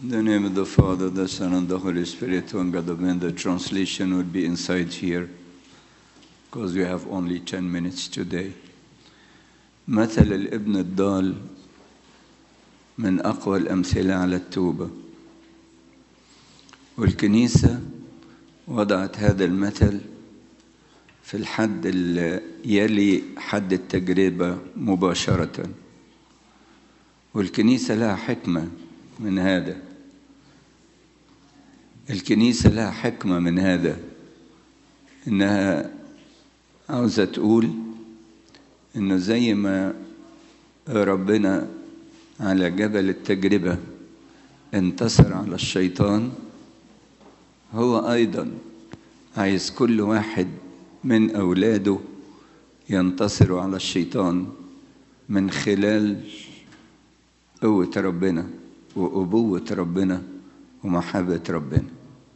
In the name of the Father, the Son, and the Holy Spirit, one God, Amen. The translation will be inside here because we have only 10 minutes today. مثل الابن الضال من أقوى الأمثلة على التوبة والكنيسة وضعت هذا المثل في الحد اللي يلي حد التجربة مباشرة والكنيسة لها حكمة من هذا الكنيسة لها حكمة من هذا إنها عاوزة تقول إنه زي ما ربنا على جبل التجربة انتصر على الشيطان هو أيضا عايز كل واحد من أولاده ينتصروا على الشيطان من خلال قوة ربنا وأبوة ربنا ومحبة ربنا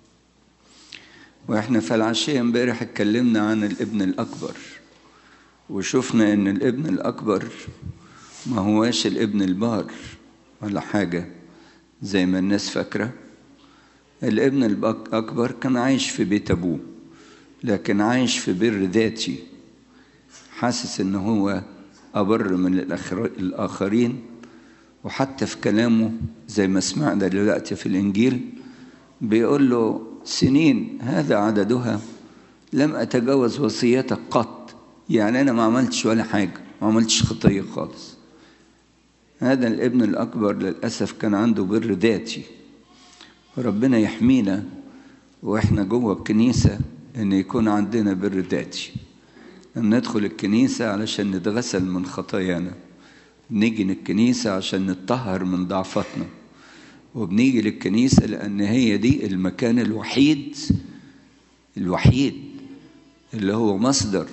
واحنا في العشية امبارح اتكلمنا عن الابن الأكبر وشفنا ان الابن الأكبر ما هواش الابن البار ولا حاجة زي ما الناس فاكرة الابن الأكبر كان عايش في بيت أبوه لكن عايش في بر ذاتي حاسس ان هو أبر من الآخرين وحتى في كلامه زي ما سمعنا دلوقتي في الإنجيل بيقول له سنين هذا عددها لم أتجاوز وصيتك قط يعني أنا ما عملتش ولا حاجة ما عملتش خطية خالص هذا الابن الأكبر للأسف كان عنده بر ذاتي وربنا يحمينا وإحنا جوه الكنيسة إن يكون عندنا بر ذاتي أن ندخل الكنيسة علشان نتغسل من خطايانا نيجي للكنيسة عشان نتطهر من ضعفتنا وبنيجي للكنيسة لأن هي دي المكان الوحيد الوحيد اللي هو مصدر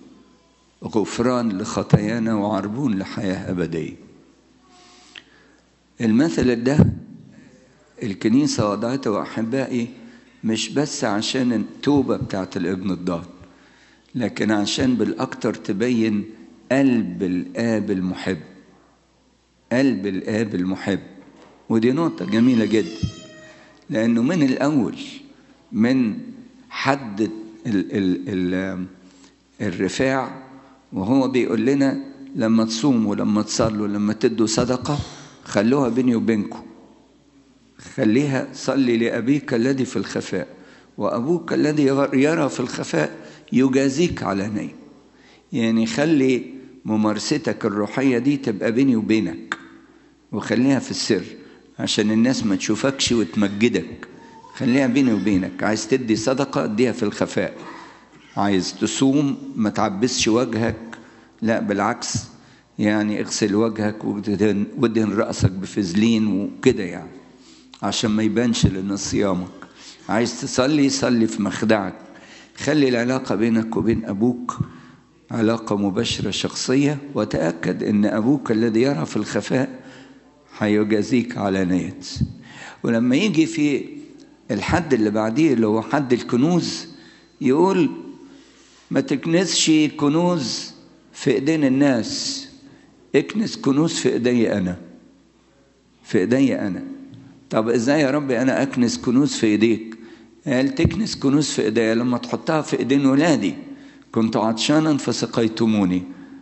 غفران لخطايانا وعربون لحياة أبدية المثل ده الكنيسة وضعته أحبائي مش بس عشان التوبة بتاعت الابن الضال لكن عشان بالأكتر تبين قلب الآب المحب قلب الآب المحب ودي نقطة جميلة جدا لأنه من الأول من حد ال ال ال الرفاع وهو بيقول لنا لما تصوموا لما تصلوا لما تدوا صدقة خلوها بيني وبينكم خليها صلي لأبيك الذي في الخفاء وأبوك الذي يرى في الخفاء يجازيك علانية يعني خلي ممارستك الروحية دي تبقى بيني وبينك وخليها في السر عشان الناس ما تشوفكش وتمجدك خليها بيني وبينك عايز تدي صدقة اديها في الخفاء عايز تصوم ما تعبسش وجهك لا بالعكس يعني اغسل وجهك وادهن, وادهن رأسك بفازلين وكده يعني عشان ما يبانش لنا صيامك عايز تصلي صلي في مخدعك خلي العلاقة بينك وبين أبوك علاقة مباشرة شخصية وتأكد أن أبوك الذي يرى في الخفاء هيجازيك على نية ولما يجي في الحد اللي بعديه اللي هو حد الكنوز يقول ما تكنسش كنوز في ايدين الناس اكنس كنوز في ايدي انا في ايدي انا طب ازاي يا ربي انا اكنس كنوز في ايديك قال تكنس كنوز في ايديا لما تحطها في ايدين ولادي كنت عطشانا فسقيتموني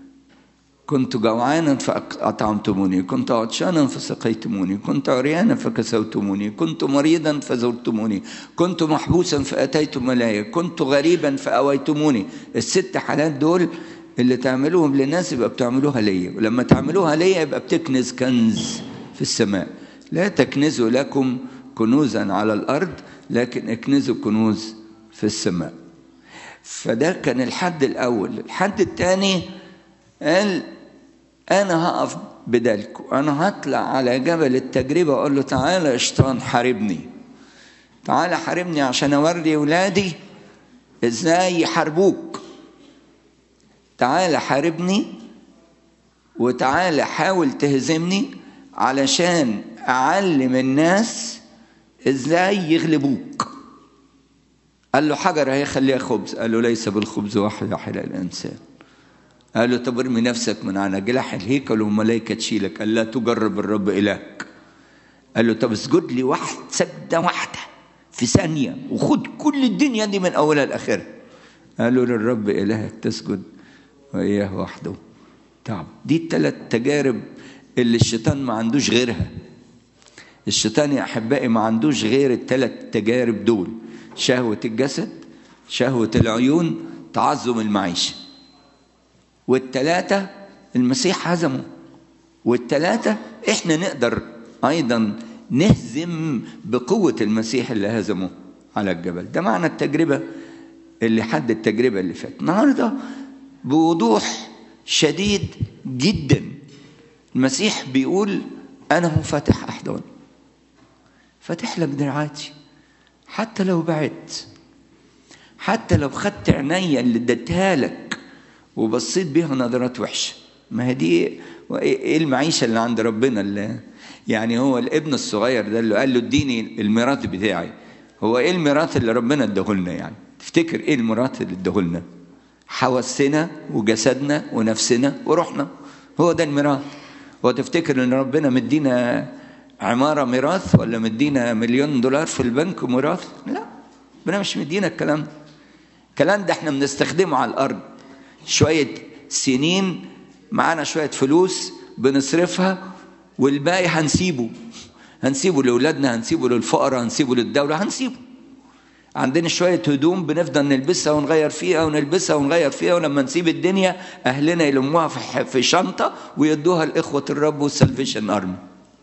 كنت جوعانا فأطعمتموني كنت عطشانا فسقيتموني كنت عريانا فكسوتموني كنت مريضا فزرتموني كنت محبوسا فأتيت ملايا كنت غريبا فأويتموني الست حالات دول اللي تعملوهم للناس يبقى بتعملوها ليا ولما تعملوها ليا يبقى بتكنز كنز في السماء لا تكنزوا لكم كنوزا على الأرض لكن اكنزوا كنوز في السماء فده كان الحد الأول الحد الثاني قال أنا هقف بدالكم أنا هطلع على جبل التجربة أقول له تعالى يا شيطان حاربني تعالى حاربني عشان أوري ولادي إزاي يحاربوك تعالى حاربني وتعالى حاول تهزمني علشان أعلم الناس إزاي يغلبوك قال له حجر هي خليها خبز قال له ليس بالخبز واحد يحيى الإنسان قال له طب ارمي نفسك من على جلاح الهيكل والملائكة تشيلك قال لا تجرب الرب إلهك قال له طب اسجد لي واحد سجدة واحدة في ثانية وخد كل الدنيا دي من أولها لآخرها قال له للرب إلهك تسجد وإياه وحده تعب دي الثلاث تجارب اللي الشيطان ما عندوش غيرها الشيطان يا أحبائي ما عندوش غير الثلاث تجارب دول شهوة الجسد شهوة العيون تعظم المعيشة والثلاثة المسيح هزمه والثلاثة احنا نقدر ايضا نهزم بقوة المسيح اللي هزمه على الجبل ده معنى التجربة اللي حد التجربة اللي فاتت النهاردة بوضوح شديد جدا المسيح بيقول أنا هو فاتح أحضان فاتح لك دراعاتي حتى لو بعدت حتى لو خدت عينيا اللي اديتها لك وبصيت بيها نظرات وحشه ما هي دي ايه المعيشه اللي عند ربنا اللي يعني هو الابن الصغير ده اللي قال له اديني الميراث بتاعي هو ايه الميراث اللي ربنا اداهولنا يعني تفتكر ايه الميراث اللي اداهولنا حواسنا وجسدنا ونفسنا وروحنا هو ده الميراث هو تفتكر ان ربنا مدينا عماره ميراث ولا مدينا مليون دولار في البنك ميراث لا ربنا مش مدينا الكلام ده الكلام ده احنا بنستخدمه على الارض شويه سنين معانا شويه فلوس بنصرفها والباقي هنسيبه هنسيبه لاولادنا هنسيبه للفقراء هنسيبه للدوله هنسيبه عندنا شويه هدوم بنفضل نلبسها ونغير فيها ونلبسها ونغير فيها ولما نسيب الدنيا اهلنا يلموها في شنطه ويدوها لاخوه الرب والسلفيشن ارمي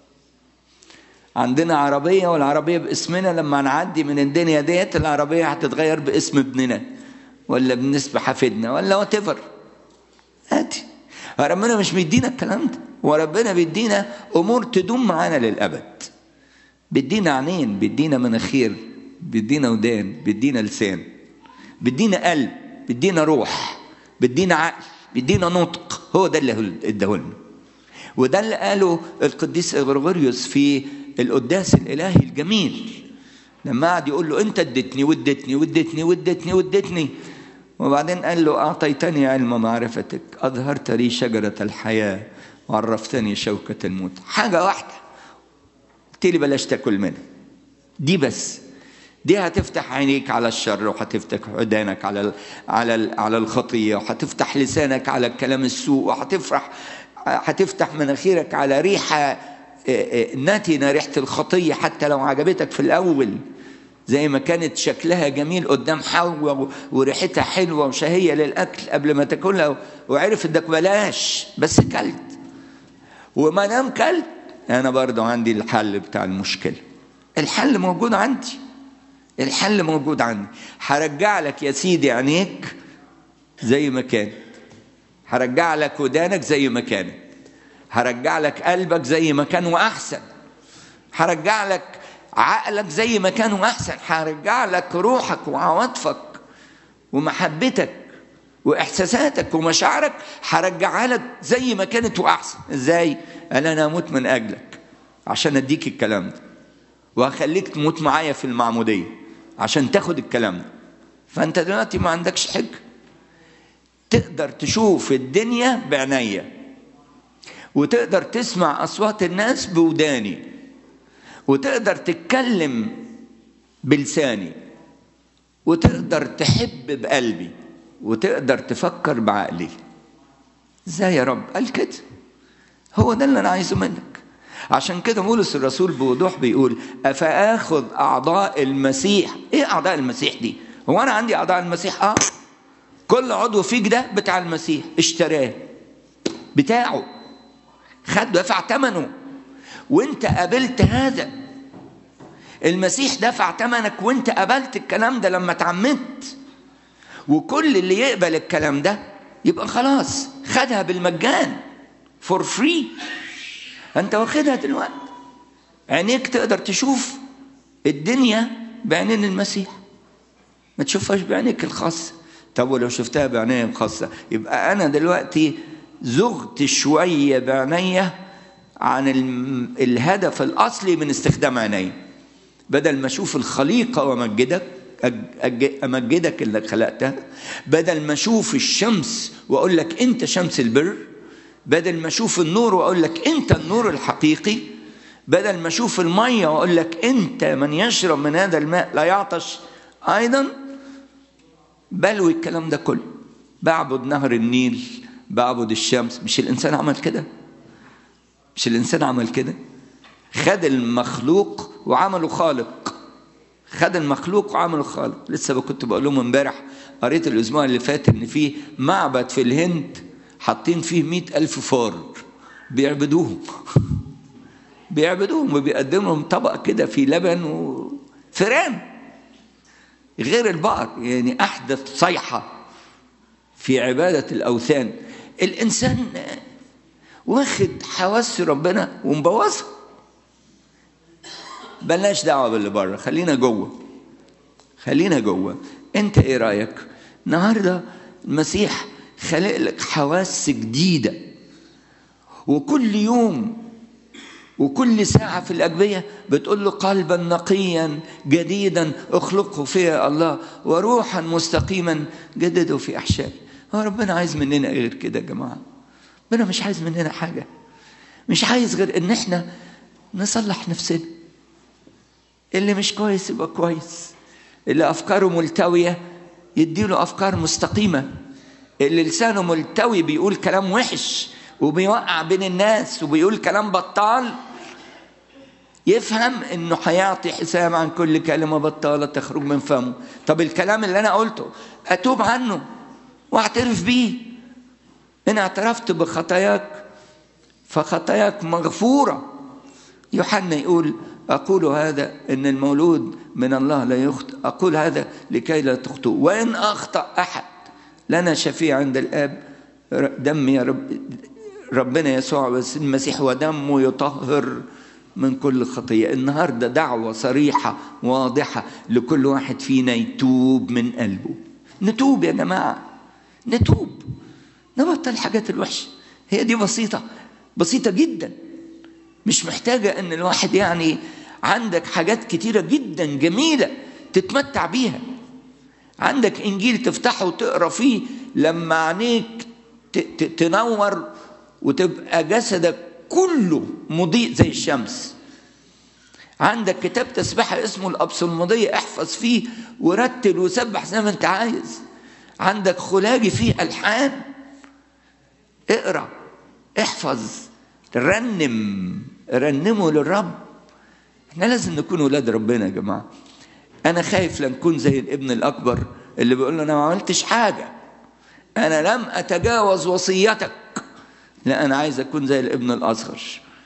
عندنا عربيه والعربيه باسمنا لما نعدي من الدنيا ديت العربيه هتتغير باسم ابننا ولا بالنسبه حفيدنا ولا وات ايفر ادي ربنا مش بيدينا الكلام ده وربنا بيدينا امور تدوم معانا للابد بيدينا عينين بيدينا مناخير بيدينا ودان بيدينا لسان بيدينا قلب بيدينا روح بيدينا عقل بيدينا نطق هو ده اللي اداهولنا وده اللي قاله القديس غرغوريوس في القداس الالهي الجميل لما قعد يقول له انت اديتني واديتني واديتني واديتني واديتني وبعدين قال له اعطيتني علم معرفتك اظهرت لي شجره الحياه وعرفتني شوكه الموت حاجه واحده قلت لي بلاش تاكل منها دي بس دي هتفتح عينيك على الشر وهتفتح ودانك على ال على ال على الخطيه وهتفتح لسانك على الكلام السوء وهتفرح هتفتح مناخيرك على ريحه نتنه ريحه الخطيه حتى لو عجبتك في الاول زي ما كانت شكلها جميل قدام حواء وريحتها حلوه وشهيه للاكل قبل ما تاكلها وعرف انك بلاش بس كلت وما دام كلت انا برضه عندي الحل بتاع المشكله الحل موجود عندي الحل موجود عندي هرجع لك يا سيدي عينيك زي ما كانت هرجع لك ودانك زي ما كانت هرجع لك قلبك زي ما كان واحسن هرجع لك عقلك زي ما كان واحسن هرجع لك روحك وعواطفك ومحبتك واحساساتك ومشاعرك هرجعها لك زي ما كانت واحسن ازاي قال انا اموت من اجلك عشان اديك الكلام ده وهخليك تموت معايا في المعموديه عشان تاخد الكلام ده فانت دلوقتي ما عندكش حجه تقدر تشوف الدنيا بعينيا وتقدر تسمع اصوات الناس بوداني وتقدر تتكلم بلساني وتقدر تحب بقلبي وتقدر تفكر بعقلي ازاي يا رب قال كده هو ده اللي انا عايزه منك عشان كده بولس الرسول بوضوح بيقول افاخذ اعضاء المسيح ايه اعضاء المسيح دي هو انا عندي اعضاء المسيح اه كل عضو فيك ده بتاع المسيح اشتراه بتاعه خد دفع ثمنه وانت قبلت هذا المسيح دفع ثمنك وانت قبلت الكلام ده لما اتعمدت وكل اللي يقبل الكلام ده يبقى خلاص خدها بالمجان فور فري انت واخدها دلوقتي عينيك تقدر تشوف الدنيا بعينين المسيح ما تشوفهاش بعينيك الخاصة طب ولو شفتها بعينيا الخاصة يبقى أنا دلوقتي زغت شوية بعينيا عن الهدف الأصلي من استخدام عينيا بدل ما أشوف الخليقة وأمجدك أمجدك اللي خلقتها بدل ما أشوف الشمس وأقول لك أنت شمس البر بدل ما أشوف النور وأقول لك أنت النور الحقيقي بدل ما اشوف الميه واقول لك انت من يشرب من هذا الماء لا يعطش ايضا بلوي الكلام ده كله بعبد نهر النيل بعبد الشمس مش الانسان عمل كده مش الانسان عمل كده خد المخلوق وعمله خالق خد المخلوق وعمله خالق لسه كنت بقول لهم امبارح قريت الاسبوع اللي فات ان في معبد في الهند حاطين فيه مئة ألف فار بيعبدوهم بيعبدوهم وبيقدموا لهم طبق كده فيه لبن وفيران غير البقر يعني أحدث صيحة في عبادة الأوثان الإنسان واخد حواس ربنا ومبوظها بلاش دعوة باللي بره خلينا جوه خلينا جوه انت ايه رايك النهارده المسيح خلق لك حواس جديده وكل يوم وكل ساعة في الأجبية بتقول له قلبا نقيا جديدا اخلقه فيا الله وروحا مستقيما جدده في أحشائي هو ربنا عايز مننا غير كده يا جماعة ربنا مش عايز مننا حاجة مش عايز غير إن إحنا نصلح نفسنا اللي مش كويس يبقى كويس اللي أفكاره ملتوية يديله أفكار مستقيمة اللي لسانه ملتوي بيقول كلام وحش وبيوقع بين الناس وبيقول كلام بطال يفهم انه هيعطي حساب عن كل كلمه بطاله تخرج من فمه طب الكلام اللي انا قلته اتوب عنه واعترف بيه ان اعترفت بخطاياك فخطاياك مغفوره يوحنا يقول أقول هذا إن المولود من الله لا يخطئ أقول هذا لكي لا تخطئ وإن أخطأ أحد لنا شفيع عند الآب دم يا رب ربنا يسوع بس المسيح ودمه يطهر من كل خطية النهاردة دعوة صريحة واضحة لكل واحد فينا يتوب من قلبه نتوب يا جماعة نتوب نبطل الحاجات الوحشة هي دي بسيطة بسيطة جدا مش محتاجة ان الواحد يعني عندك حاجات كتيرة جدا جميلة تتمتع بيها عندك انجيل تفتحه وتقرا فيه لما عينيك تنور وتبقى جسدك كله مضيء زي الشمس عندك كتاب تسبحة اسمه الأبصلمضية احفظ فيه ورتل وسبح زي ما انت عايز عندك خلاجي فيه ألحان اقرا احفظ رنم رنموا للرب احنا لازم نكون ولاد ربنا يا جماعه انا خايف لا نكون زي الابن الاكبر اللي بيقول له انا ما عملتش حاجه انا لم اتجاوز وصيتك لا انا عايز اكون زي الابن الاصغر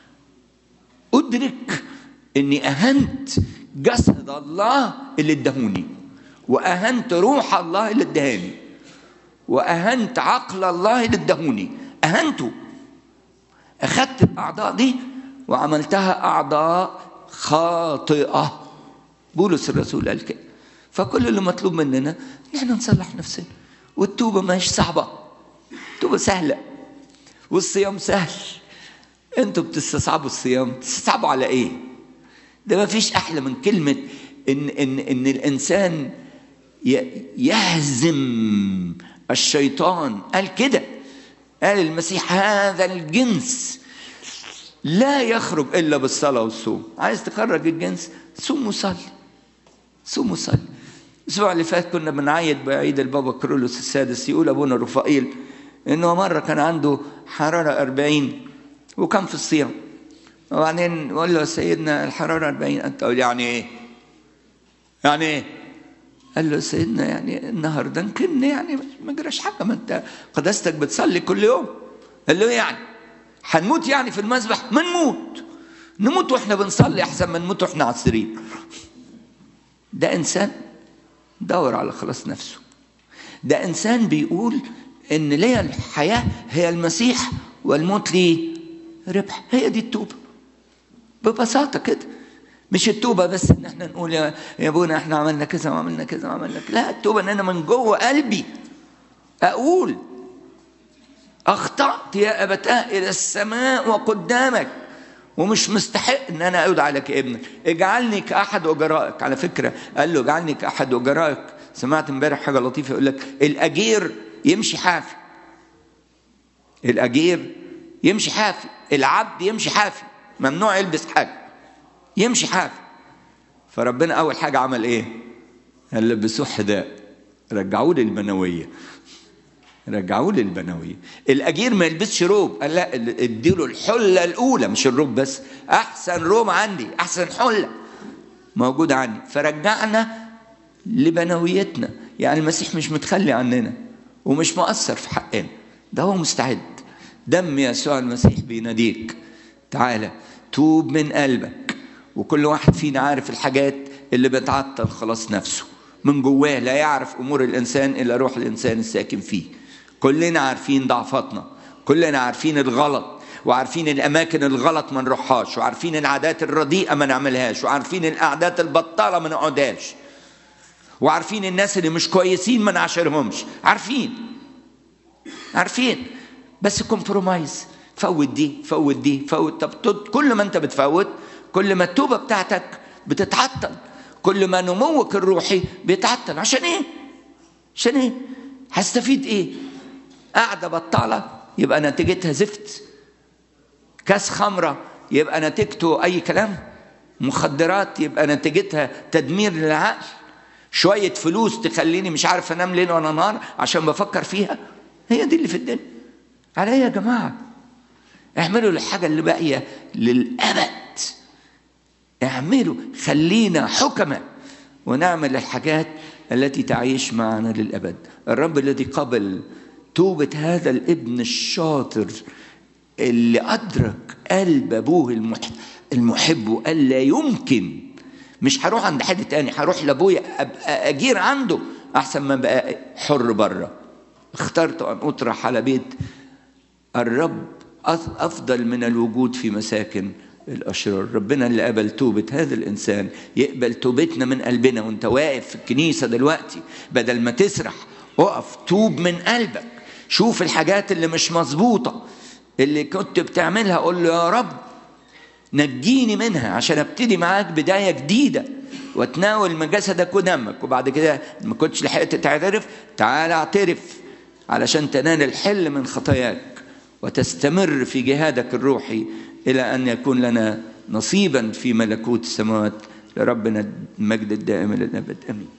ادرك اني اهنت جسد الله اللي ادهوني واهنت روح الله اللي ادهاني واهنت عقل الله اللي ادهوني اهنته أخذت الأعضاء دي وعملتها أعضاء خاطئة بولس الرسول قال كده فكل اللي مطلوب مننا إن احنا نصلح نفسنا والتوبة ما هيش صعبة التوبة سهلة والصيام سهل انتوا بتستصعبوا الصيام بتستصعبوا على ايه ده ما فيش احلى من كلمة ان ان ان الانسان يهزم الشيطان قال كده قال المسيح هذا الجنس لا يخرج الا بالصلاه والصوم عايز تخرج الجنس صوم وصلي صوم وصلي الاسبوع اللي فات كنا بنعيد بعيد البابا كرولوس السادس يقول ابونا رفائيل انه مره كان عنده حراره 40 وكان في الصيام وبعدين يقول له سيدنا الحراره 40 انت تقول يعني ايه؟ يعني ايه؟ قال له سيدنا يعني النهارده يمكن يعني ما جراش حاجه ما انت قداستك بتصلي كل يوم قال له يعني هنموت يعني في المسبح ما نموت نموت واحنا بنصلي احسن ما نموت واحنا على السرير ده انسان دور على خلاص نفسه ده انسان بيقول ان ليا الحياه هي المسيح والموت لي ربح هي دي التوبه ببساطه كده مش التوبه بس ان احنا نقول يا ابونا احنا عملنا كذا وعملنا كذا وعملنا كذا لا التوبه ان انا من جوه قلبي اقول اخطات يا ابتاه الى السماء وقدامك ومش مستحق ان انا اودع لك ابنك اجعلني كاحد اجرائك على فكره قال له اجعلني كاحد اجرائك سمعت امبارح حاجه لطيفه يقول لك الاجير يمشي حافي الاجير يمشي حافي العبد يمشي حافي ممنوع يلبس حاجه يمشي حاف فربنا اول حاجه عمل ايه قال لبسوه حذاء رجعوه للبنويه رجعوه للبنويه الاجير ما يلبسش روب قال لا اديله الحله الاولى مش الروب بس احسن روب عندي احسن حله موجوده عندي فرجعنا لبنويتنا يعني المسيح مش متخلي عننا ومش مؤثر في حقنا ده هو مستعد دم يسوع المسيح بيناديك تعالى توب من قلبك وكل واحد فينا عارف الحاجات اللي بتعطل خلاص نفسه من جواه لا يعرف امور الانسان الا روح الانسان الساكن فيه كلنا عارفين ضعفاتنا كلنا عارفين الغلط وعارفين الاماكن الغلط ما نروحهاش وعارفين العادات الرديئه ما نعملهاش وعارفين القعدات البطاله ما نقعدهاش وعارفين الناس اللي مش كويسين ما نعاشرهمش عارفين عارفين بس كومبرومايز فوت دي فوت دي فوت طب كل ما انت بتفوت كل ما التوبه بتاعتك بتتعطل كل ما نموك الروحي بيتعطل عشان ايه عشان ايه هستفيد ايه قاعده بطاله يبقى نتيجتها زفت كاس خمره يبقى نتيجته اي كلام مخدرات يبقى نتيجتها تدمير للعقل شويه فلوس تخليني مش عارف انام ليل ولا نهار عشان بفكر فيها هي دي اللي في الدنيا على ايه يا جماعه اعملوا الحاجه اللي باقيه للابد اعملوا خلينا حكمة ونعمل الحاجات التي تعيش معنا للأبد الرب الذي قبل توبة هذا الابن الشاطر اللي أدرك قلب أبوه المحب وقال لا يمكن مش هروح عند حد تاني هروح لأبويا أبقى أجير عنده أحسن ما بقى حر بره اخترت أن أطرح على بيت الرب أفضل من الوجود في مساكن الأشرار ربنا اللي قبل توبة هذا الإنسان يقبل توبتنا من قلبنا وانت واقف في الكنيسة دلوقتي بدل ما تسرح اقف توب من قلبك شوف الحاجات اللي مش مظبوطة اللي كنت بتعملها قول له يا رب نجيني منها عشان ابتدي معاك بداية جديدة وتناول من جسدك ودمك وبعد كده ما كنتش لحقت تعترف تعال اعترف علشان تنال الحل من خطاياك وتستمر في جهادك الروحي إلى أن يكون لنا نصيبا في ملكوت السماوات لربنا المجد الدائم للأبد آمين